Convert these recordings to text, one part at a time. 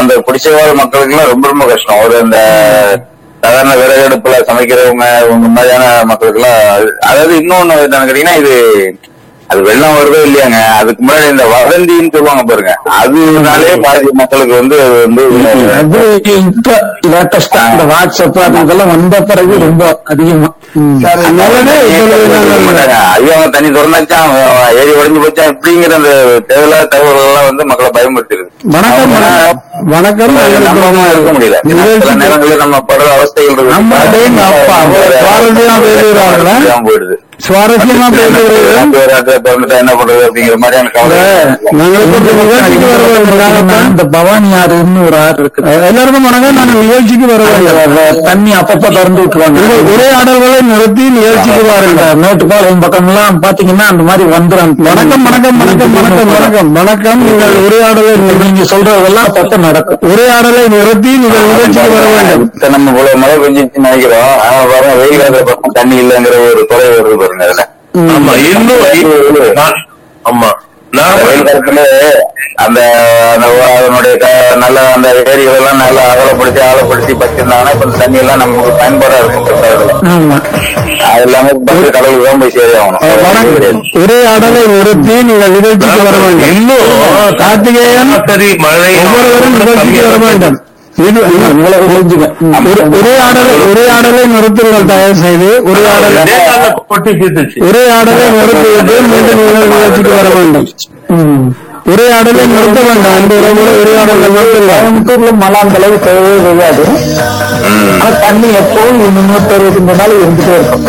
அந்த குடிசைவாழ் மக்களுக்கு எல்லாம் ரொம்ப ரொம்ப கஷ்டம் ஒரு அந்த சாதாரண விறகடுப்புல சமைக்கிறவங்க உங்க மாதிரியான மக்களுக்கு எல்லாம் அதாவது இன்னொன்னு என்னன்னு கேட்டீங்கன்னா இது அது வெள்ளம் வருதோ இல்லையாங்க அதுக்கு முன்னாடி இந்த வதந்தின்னு சொல்லுவாங்க பாருங்க அதுனாலே பாதி மக்களுக்கு வந்து அது வந்து அது இப்ப லேட்டஸ்டா இந்த வாட்ஸ்அப் அதெல்லாம் வந்த பிறகு ரொம்ப அதிகமா ம். அதனாலதான் இவ்வளவு நாங்கள் மாட்டாங்க. ஐயோ அவன் தண்ணி திறந்தாச்சா அவன் ஏரி உடைஞ்சு போச்சா இப்படிங்கிற அந்த தேவையில்லாத தகவல்கள் எல்லாம் வந்து மக்களை பயமுறுத்திடுது வணக்கம் வணக்கம். வணக்கம் நம்பாம இருக்க முடியல ஏன்னா சில நேரங்களில் நம்ம படுற அவஸ்தைகள் இருக்கு. நம்ம அடேங்க அப்பா, சுவாரஸ்யமா பேசுகிறார்களா? தெரியாம போயிடுது சுவாரஸ்யமா பேசுகிறீர்கள் பேராட்ட திறந்துட்டா என்ன பண்றது அப்படிங்கிற மாதிரியான கவலை நாங்களுக்கு ஒரு நிகழ்ச்சிக்கு வர வேண்டும் இந்த பவானி ஆறுன்னு ஒரு ஆறு இருக்கு எல்லாருக்கும் வணக்கம் நாங்க நிகழ்ச்சிக்கு வர வேண்டும் தண்ணி அப்பப்ப திறந்து விட்டுருவாங்க உரையாடல்களை நிறுத்தி நிகழ்ச்சிக்கு வாருங்கள் மேட்டுப்பாளையம் பக்கம் எல்லாம் பாத்தீங்கன்னா அந்த மாதிரி வந்துடும் வணக்கம் வணக்கம் வணக்கம் வணக்கம் வணக்கம் வணக்கம் நீங்கள் உரையாடலை நீங்க சொல்றதெல்லாம் அப்பப்ப நடக்கும் உரையாடலை நிறுத்தி நீங்கள் நிகழ்ச்சிக்கு வர வேண்டும் இப்ப நம்ம இவ்வளவு மழை பெஞ்சிச்சுன்னு நினைக்கிறோம் ஆனா பாருங்க வெயில் காலத்துல பக்கம் தண்ணி இல்லைங்கிற ஒரு குறை வருது பாருங்க அதுல ஆமா இன்னும் நான்- ஆமா நான் வெயில் காலத்துல அந்த அந்த அதனுடைய க- நல்ல அந்த ஏரிகள் எல்லாம் நல்லா அகலப்படுத்தி ஆழப்படுத்தி வச்சிருந்தாங்கன்னா இப்ப இந்த தண்ணி எல்லாம் நமக்கு பயன்பாடா இருக்கும் ஆமா அது எல்லாமே பஸ் கடலுக்கு தான் போய் சேர ஆகணும் உரையாடலை நிறுத்தி நீங்கள் நிகழ்ச்சிக்கு வர வேண்டும் இன்னும் கார்த்திகேயன் சரி மழை ஒவ்வொருவரும் நிகழ்ச்சிக்கு வர வேண்டும் இது உங்களை புரிஞ்சுக்க. உரை- உரையாடலை உரையாடலை நிறுத்துங்கள் தயவு செய்து உரையாடலை நேத்தால கொட்டி தீர்த்துச்சு உரையாடலை நிறுத்திவிட்டு மீண்டும் நீங்கள் நிகழ்ச்சிக்கு வர வேண்டும் ம். உரையாடலை நிறுத்த வேண்டாம் அந்த உறவுல உரையாடலை நிறுத்துங்கள் கோயம்புத்தூர்ல மழை அந்த அளவு தேவையே கிடையாது ஆனா தண்ணி எப்பவும் முன்னூத்தி அறுபத்தி நாள் இருந்துட்டே இருக்கும்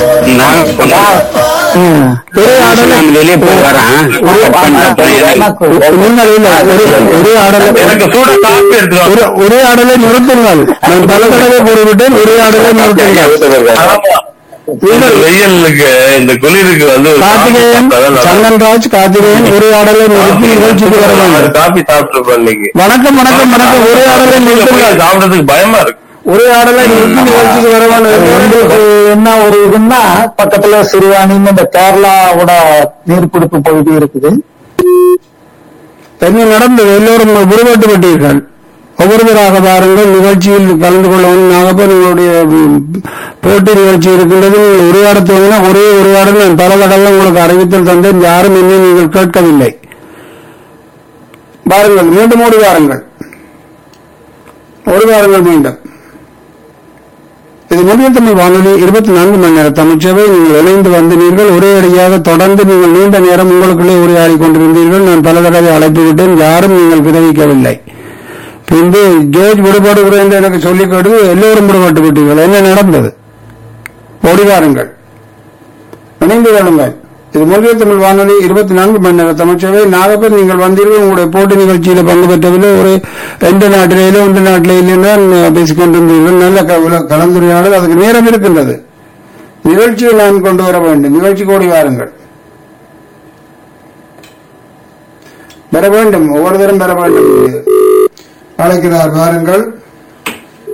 ம். உரையாடலை வெளியே போய் வரேன் முன்னாடி இல்ல, உரை- உரையாடலை எனக்கு சூட காப்பி எடுத்துக்கோ உரை- உரையாடலை நிறுத்துங்கள் நான் பல தடவை கூறிவிட்டேன் உரையாடலை நிறுத்துங்கள் ஆமா. இந்த வெயிலுக்கு இந்த குளிருக்கு வந்து ஒரு கார்த்திகேயன் காப்பி சாப்பிட்டா தான் சங்கன்ராஜ் கார்த்திகேயன் உரையாடலை நிறுத்தி நிகழ்ச்சிக்கு வர நல்லா வேண்டும் இருக்கும். காப்பி சாப்பிட்டுருப்போம் இன்னைக்கு வணக்கம் வணக்கம் வணக்கம் உரையாடலை நிறுத்துங்கள் சாப்பிடறதுக்கு பயமா இருக்கு உரையாடலை நிறுத்தி நிகழ்ச்சிக்கு வர வேண்டும் உங்களுக்கு என்ன ஒரு இதுன்னா பக்கத்துல சிறுவாணின்னு இந்த கேரளாவோட நீர்பிடிப்பு பகுதி இருக்குது என்ன நடந்தது எல்லோரும் விடுபட்டு விட்டீர்கள் ஒவ்வொருவராக பாருங்கள் நிகழ்ச்சியில் கலந்து கொள்ளவும் நாகப்பன் உங்களுடைய ம், போட்டி நிகழ்ச்சி இருக்கின்றது நீங்கள் உரையாடத் துவங்கினா ஒரே உரையாடல் நான் பல தடவை உங்களுக்கு அறிவித்தல் தந்தேன் யாரும் இன்னும் நீங்கள் கேட்கவில்லை பாருங்கள் மீண்டும் ஓடி வாருங்கள் ஓடி வாருங்கள் மீண்டும் இது மொழிய தமிழ் வானொலி இருபத்தி நான்கு மணி நேர தமிழ்ச்சேவை நீங்கள் இணைந்து வந்தீர்கள் ஒரே அடியாக தொடர்ந்து நீங்கள் நீண்ட நேரம் உங்களுக்குள்ளே உரையாடி கொண்டிருந்தீர்கள் நான் பல தடவை அழைப்பு விட்டேன் யாரும் நீங்கள் விதவிக்கவில்லை பின்பு ஜோர்ஜ் விடுபடுகிறேன் என்று எனக்கு சொல்லிக் கொடுத்து எல்லோரும் விடுபட்டு விட்டீர்கள் என்ன நடந்தது ஓடி வாருங்கள் இணைந்து கொள்ளுங்கள் இது மொழிய தமிழ் வானொலி இருபத்தி நான்கு மணி நேர தமிழ்ச்சேவை நாகப்பன் நீங்கள் வந்தீர்கள் உங்களுடைய போட்டி நிகழ்ச்சியில பங்கு பெற்றவில்லை ஒரு எந்த நாட்டிலேயோ இந்த நாட்டிலே இல்லைன்னு பேசிக் கொண்டிருந்தீர்கள் நல்ல க- கலந்துரையாடல் அதுக்கு நேரம் இருக்கின்றது நிகழ்ச்சியை நான் கொண்டு வர வேண்டும் நிகழ்ச்சிக்கு ஓடி வாருங்கள் பெற வேண்டும் ஒவ்வொரு தரம் பெற வேண்டும் அழைக்கிறார் வாருங்கள்